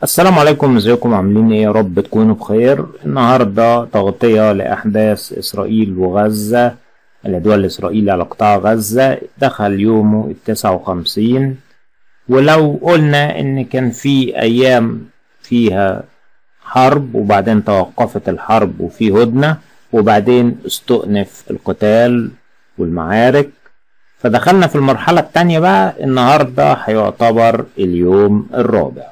السلام عليكم ازيكم عاملين ايه يا رب تكونوا بخير النهاردة تغطية لأحداث إسرائيل وغزة العدوان الإسرائيلي على قطاع غزة دخل يومه التسعة وخمسين ولو قلنا إن كان في أيام فيها حرب وبعدين توقفت الحرب وفي هدنة وبعدين استؤنف القتال والمعارك فدخلنا في المرحلة التانية بقى النهاردة هيعتبر اليوم الرابع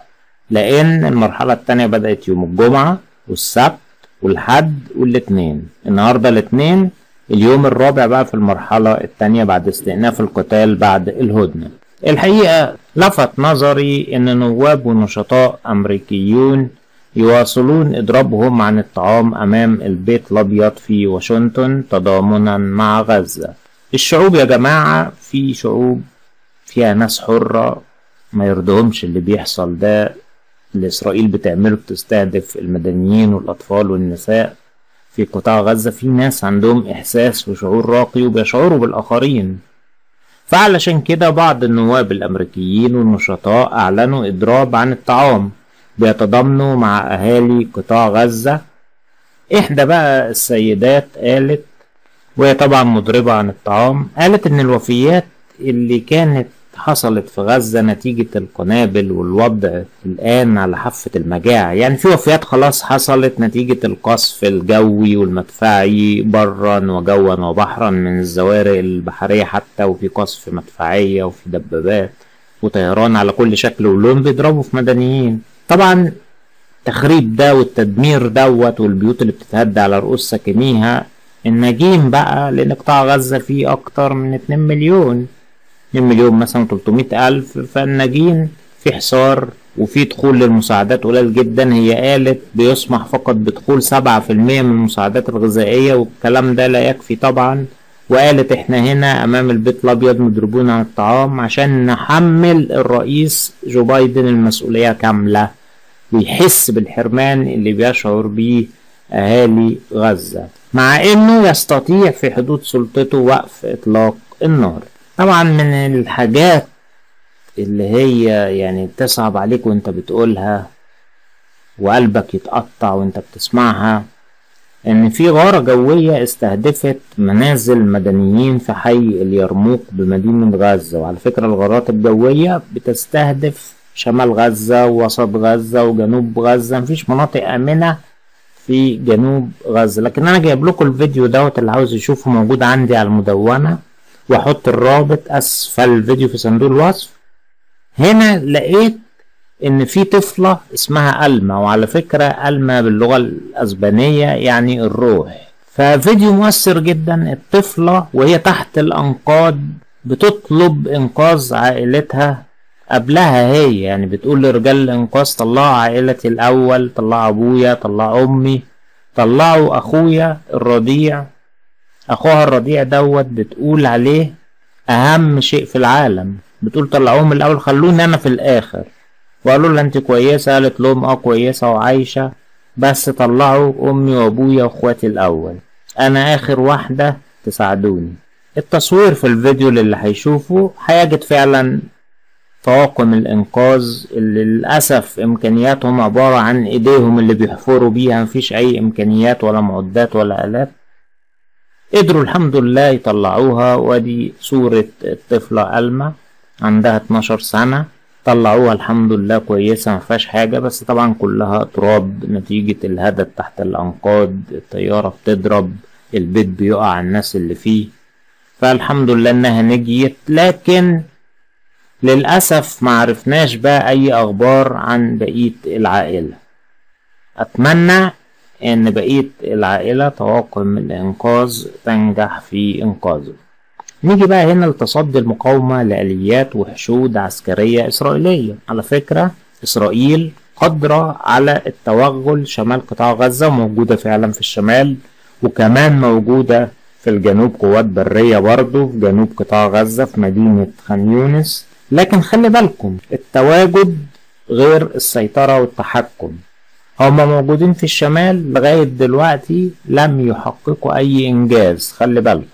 لأن المرحلة التانية بدأت يوم الجمعة والسبت والحد والاثنين النهاردة الاثنين اليوم الرابع بقى في المرحلة التانية بعد استئناف القتال بعد الهدنة الحقيقة لفت نظري أن نواب ونشطاء أمريكيون يواصلون إضرابهم عن الطعام أمام البيت الأبيض في واشنطن تضامنا مع غزة الشعوب يا جماعة في شعوب فيها ناس حرة ما يرضهمش اللي بيحصل ده اللي إسرائيل بتعمله بتستهدف المدنيين والأطفال والنساء في قطاع غزة في ناس عندهم إحساس وشعور راقي وبيشعروا بالآخرين فعلشان كده بعض النواب الأمريكيين والنشطاء أعلنوا إضراب عن الطعام بيتضامنوا مع أهالي قطاع غزة إحدى بقى السيدات قالت وهي طبعا مضربة عن الطعام قالت إن الوفيات اللي كانت حصلت في غزة نتيجة القنابل والوضع الآن على حافة المجاعة يعني في وفيات خلاص حصلت نتيجة القصف الجوي والمدفعي برا وجوا وبحرا من الزوارق البحرية حتى وفي قصف مدفعية وفي دبابات وطيران على كل شكل ولون بيضربوا في مدنيين طبعا التخريب ده والتدمير دوت والبيوت اللي بتتهد على رؤوس ساكنيها النجيم بقى لأن قطاع غزة فيه أكتر من 2 مليون 2 مليون مثلا 300 ألف فالناجين في حصار وفي دخول للمساعدات قليل جدا هي قالت بيسمح فقط بدخول سبعة في المية من المساعدات الغذائية والكلام ده لا يكفي طبعا وقالت احنا هنا امام البيت الابيض مضربون عن الطعام عشان نحمل الرئيس جو بايدن المسؤولية كاملة ويحس بالحرمان اللي بيشعر بيه اهالي غزة مع انه يستطيع في حدود سلطته وقف اطلاق النار طبعا من الحاجات اللي هي يعني تصعب عليك وانت بتقولها وقلبك يتقطع وانت بتسمعها ان في غارة جوية استهدفت منازل مدنيين في حي اليرموك بمدينة غزة وعلى فكرة الغارات الجوية بتستهدف شمال غزة ووسط غزة وجنوب غزة مفيش مناطق آمنة في جنوب غزة لكن أنا جايب لكم الفيديو دوت اللي عاوز يشوفه موجود عندي على المدونة واحط الرابط اسفل الفيديو في صندوق الوصف هنا لقيت ان في طفلة اسمها ألما وعلى فكرة ألما باللغة الاسبانية يعني الروح ففيديو مؤثر جدا الطفلة وهي تحت الانقاض بتطلب انقاذ عائلتها قبلها هي يعني بتقول لرجال الانقاذ طلعوا عائلتي الاول طلعوا ابويا طلعوا امي طلعوا اخويا الرضيع اخوها الرضيع دوت بتقول عليه اهم شيء في العالم بتقول طلعوهم الاول خلوني انا في الاخر وقالوا لها انت كويسه قالت لهم اه كويسه وعايشه بس طلعوا امي وابويا واخواتي الاول انا اخر واحده تساعدوني التصوير في الفيديو اللي هيشوفه هيجد فعلا طواقم الانقاذ اللي للاسف امكانياتهم عباره عن ايديهم اللي بيحفروا بيها مفيش اي امكانيات ولا معدات ولا الات قدروا الحمد لله يطلعوها ودي صورة الطفلة ألما عندها 12 سنة طلعوها الحمد لله كويسة مفيهاش حاجة بس طبعا كلها تراب نتيجة الهدد تحت الأنقاض الطيارة بتضرب البيت بيقع على الناس اللي فيه فالحمد لله إنها نجيت لكن للأسف معرفناش بقى أي أخبار عن بقية العائلة أتمنى إن بقية العائلة طواقم الإنقاذ تنجح في إنقاذه نيجي بقى هنا لتصدي المقاومة لآليات وحشود عسكرية إسرائيلية على فكرة إسرائيل قادرة على التوغل شمال قطاع غزة موجودة فعلا في الشمال وكمان موجودة في الجنوب قوات برية برضه في جنوب قطاع غزة في مدينة خان يونس لكن خلي بالكم التواجد غير السيطرة والتحكم هما موجودين في الشمال لغاية دلوقتي لم يحققوا أي إنجاز خلي بالكم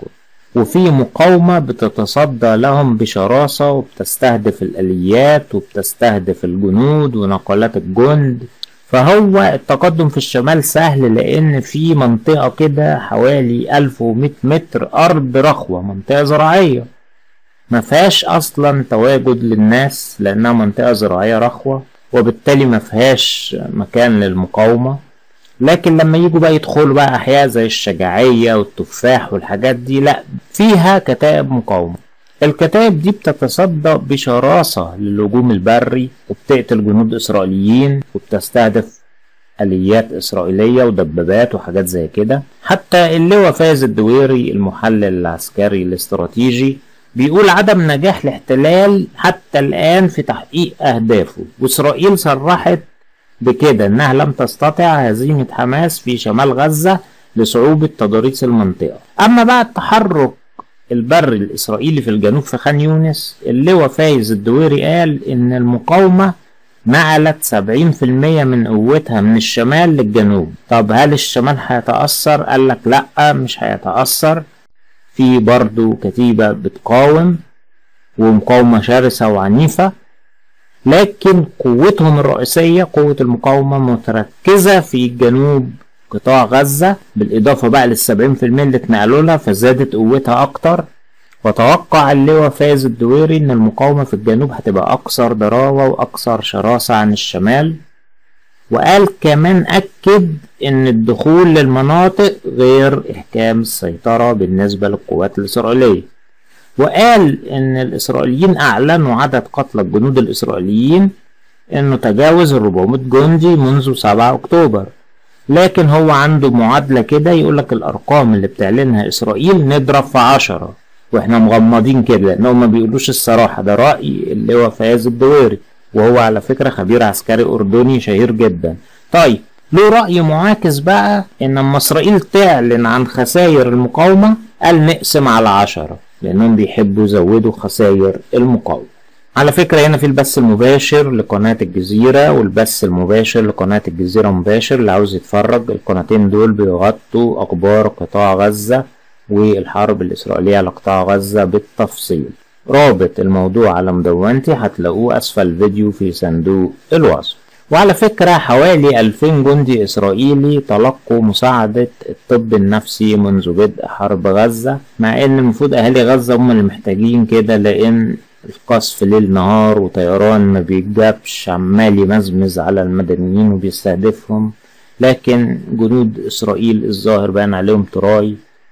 وفي مقاومة بتتصدى لهم بشراسة وبتستهدف الآليات وبتستهدف الجنود ونقلات الجند فهو التقدم في الشمال سهل لأن في منطقة كده حوالي 1100 متر أرض رخوة منطقة زراعية ما فيهاش أصلا تواجد للناس لأنها منطقة زراعية رخوة وبالتالي ما فيهاش مكان للمقاومة لكن لما يجوا بقى يدخلوا بقى أحياء زي الشجاعية والتفاح والحاجات دي لأ فيها كتائب مقاومة الكتائب دي بتتصدى بشراسة للهجوم البري وبتقتل جنود إسرائيليين وبتستهدف آليات إسرائيلية ودبابات وحاجات زي كده حتى اللواء فايز الدويري المحلل العسكري الاستراتيجي بيقول عدم نجاح الاحتلال حتى الآن في تحقيق أهدافه وإسرائيل صرحت بكده إنها لم تستطع هزيمة حماس في شمال غزة لصعوبة تضاريس المنطقة أما بقى التحرك البري الإسرائيلي في الجنوب في خان يونس اللواء فايز الدويري قال إن المقاومة نقلت سبعين في المية من قوتها من الشمال للجنوب طب هل الشمال هيتأثر؟ قال لك لأ مش هيتأثر في برضو كتيبة بتقاوم ومقاومة شرسة وعنيفة لكن قوتهم الرئيسية قوة المقاومة متركزة في جنوب قطاع غزة بالإضافة بقى للسبعين في المية اللي اتنقلوا لها فزادت قوتها أكتر وتوقع اللواء فايز الدويري إن المقاومة في الجنوب هتبقى أكثر ضراوة وأكثر شراسة عن الشمال وقال كمان أكد إن الدخول للمناطق غير إحكام السيطرة بالنسبة للقوات الإسرائيلية وقال إن الإسرائيليين أعلنوا عدد قتلى الجنود الإسرائيليين إنه تجاوز ال 400 جندي منذ 7 أكتوبر لكن هو عنده معادلة كده يقولك الأرقام اللي بتعلنها إسرائيل نضرب في عشرة وإحنا مغمضين كده لأنهم ما بيقولوش الصراحة ده رأي اللي هو فايز الدويري وهو على فكرة خبير عسكري أردني شهير جدا طيب له رأي معاكس بقى إن لما إسرائيل تعلن عن خسائر المقاومة قال نقسم على عشرة لأنهم بيحبوا يزودوا خسائر المقاومة على فكرة هنا في البث المباشر لقناة الجزيرة والبث المباشر لقناة الجزيرة مباشر اللي عاوز يتفرج القناتين دول بيغطوا أخبار قطاع غزة والحرب الإسرائيلية على قطاع غزة بالتفصيل رابط الموضوع على مدونتي هتلاقوه أسفل الفيديو في صندوق الوصف وعلى فكرة حوالي 2000 جندي إسرائيلي تلقوا مساعدة الطب النفسي منذ بدء حرب غزة مع إن المفروض أهالي غزة هم اللي محتاجين كده لأن القصف ليل نهار وطيران ما بيجابش عمال يمزمز على المدنيين وبيستهدفهم لكن جنود إسرائيل الظاهر بان عليهم تراي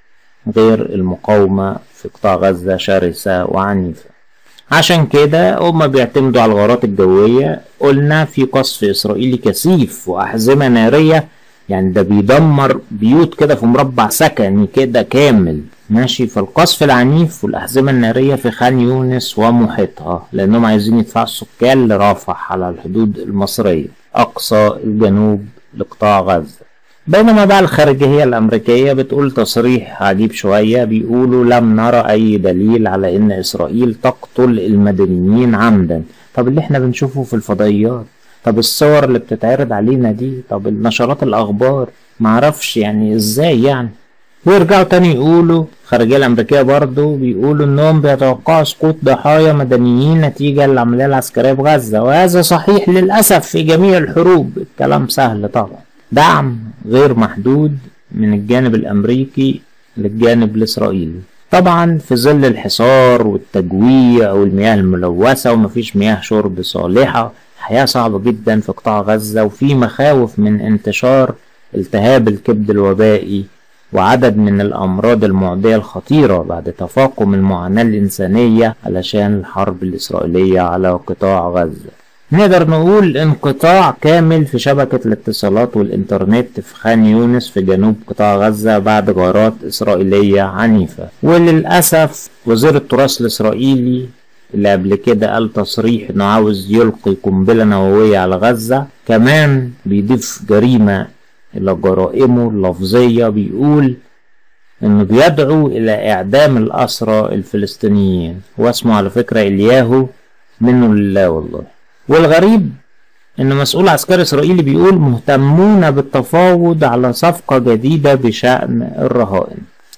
غير المقاومة في قطاع غزة شرسة وعنيفة عشان كده هما بيعتمدوا على الغارات الجوية قلنا في قصف إسرائيلي كثيف وأحزمة نارية يعني ده بيدمر بيوت كده في مربع سكني كده كامل ماشي فالقصف العنيف والأحزمة النارية في خان يونس ومحيطها لأنهم عايزين يدفعوا السكان لرفح على الحدود المصرية أقصى الجنوب لقطاع غزة بينما بقى الخارجية الأمريكية بتقول تصريح عجيب شوية بيقولوا لم نرى أي دليل على إن إسرائيل تقتل المدنيين عمدا طب اللي احنا بنشوفه في الفضائيات طب الصور اللي بتتعرض علينا دي طب النشرات الأخبار معرفش يعني إزاي يعني ويرجعوا تاني يقولوا الخارجية الأمريكية برضو بيقولوا إنهم بيتوقعوا سقوط ضحايا مدنيين نتيجة للعملية العسكرية في غزة وهذا صحيح للأسف في جميع الحروب الكلام سهل طبعا دعم غير محدود من الجانب الأمريكي للجانب الإسرائيلي طبعا في ظل الحصار والتجويع والمياه الملوثة ومفيش مياه شرب صالحة حياة صعبة جدا في قطاع غزة وفي مخاوف من انتشار التهاب الكبد الوبائي وعدد من الأمراض المعدية الخطيرة بعد تفاقم المعاناة الإنسانية علشان الحرب الإسرائيلية على قطاع غزة نقدر نقول انقطاع كامل في شبكة الاتصالات والإنترنت في خان يونس في جنوب قطاع غزة بعد غارات إسرائيلية عنيفة وللأسف وزير التراث الإسرائيلي اللي قبل كده قال تصريح انه عاوز يلقي قنبلة نووية على غزة كمان بيضيف جريمة الى جرائمه اللفظية بيقول انه بيدعو الى اعدام الاسرى الفلسطينيين هو اسمه على فكرة الياهو منه لله والله والغريب ان مسؤول عسكري اسرائيلي بيقول مهتمون بالتفاوض على صفقة جديدة بشأن الرهائن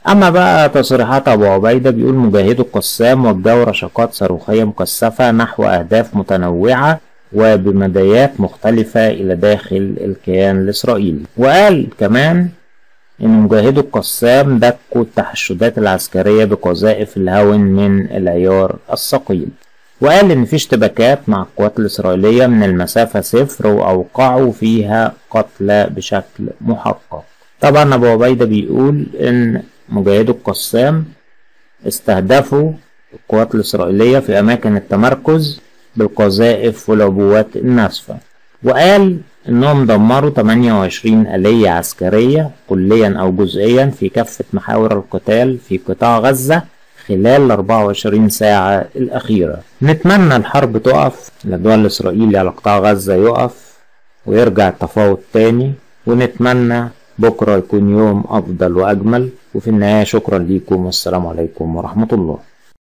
أما بقى تصريحات أبو عبيدة بيقول مجاهدو القسام وجهوا رشقات صاروخية مكثفة نحو أهداف متنوعة وبمدايات مختلفة إلى داخل الكيان الإسرائيلي وقال كمان إن مجاهدو القسام دكوا التحشدات العسكرية بقذائف الهون من العيار الثقيل وقال إن في اشتباكات مع القوات الإسرائيلية من المسافة صفر وأوقعوا فيها قتلى بشكل محقق طبعا أبو عبيدة بيقول إن مجاهدو القسام استهدفوا القوات الإسرائيلية في أماكن التمركز بالقذائف والعبوات الناسفة وقال إنهم دمروا 28 آلية عسكرية كليا أو جزئيا في كافة محاور القتال في قطاع غزة خلال 24 ساعة الأخيرة نتمنى الحرب تقف العدوان الإسرائيلي على قطاع غزة يقف ويرجع التفاوض تاني ونتمنى بكرة يكون يوم أفضل وأجمل وفي النهاية شكرا ليكم والسلام عليكم ورحمة الله